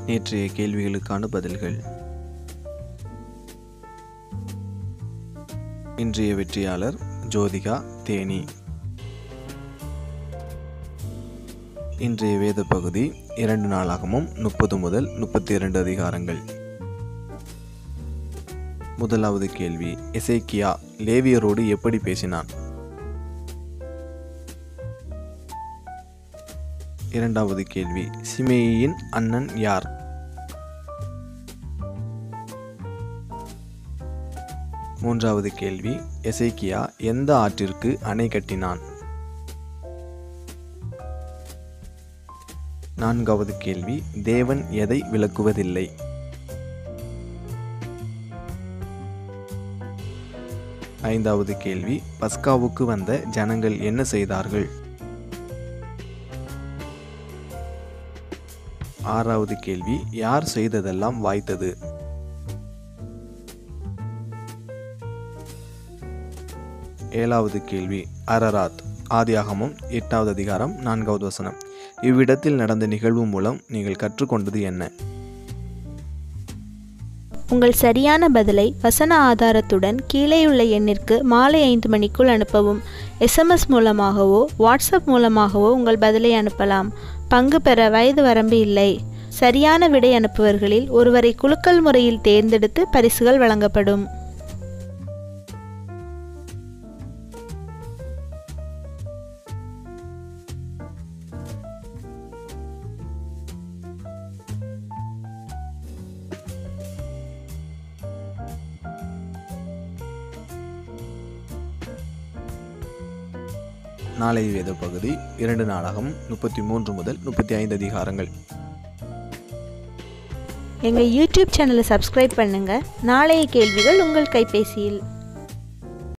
நேற்றைய கேள்விகளுக்கான பதில்கள் இன்றைய வெற்றியாளர் ஜோதிகா தேனி இன்றைய வேத பகுதி இரண்டு நாளாகமும் முப்பது முதல் முப்பத்தி இரண்டு அதிகாரங்கள் முதலாவது கேள்வி எசேக்கியா லேவியரோடு எப்படி பேசினான் இரண்டாவது கேள்வி சிமேயின் அண்ணன் யார் மூன்றாவது கேள்வி எசேக்கியா எந்த ஆற்றிற்கு அணை கட்டினான் நான்காவது கேள்வி தேவன் எதை விளக்குவதில்லை ஐந்தாவது கேள்வி பஸ்காவுக்கு வந்த ஜனங்கள் என்ன செய்தார்கள் ஆறாவது கேள்வி யார் செய்ததெல்லாம் வாய்த்தது ஏழாவது கேள்வி அரராத் ஆதியாகமும் எட்டாவது அதிகாரம் நான்காவது வசனம் இவ்விடத்தில் நடந்த நிகழ்வு மூலம் நீங்கள் கற்றுக்கொண்டது என்ன உங்கள் சரியான பதிலை வசன ஆதாரத்துடன் கீழேயுள்ள எண்ணிற்கு மாலை ஐந்து மணிக்குள் அனுப்பவும் எஸ்எம்எஸ் மூலமாகவோ வாட்ஸ்அப் மூலமாகவோ உங்கள் பதிலை அனுப்பலாம் பங்கு பெற வயது வரம்பு இல்லை சரியான விடை அனுப்புவர்களில் ஒருவரை குலுக்கல் முறையில் தேர்ந்தெடுத்து பரிசுகள் வழங்கப்படும் நாளைய வேத பகுதி இரண்டு நாடகம் முப்பத்தி மூன்று முதல் முப்பத்தி ஐந்து அதிகாரங்கள் எங்கள் யூடியூப் சேனலை சப்ஸ்கிரைப் பண்ணுங்கள் நாளைய கேள்விகள் உங்கள் கைபேசியில்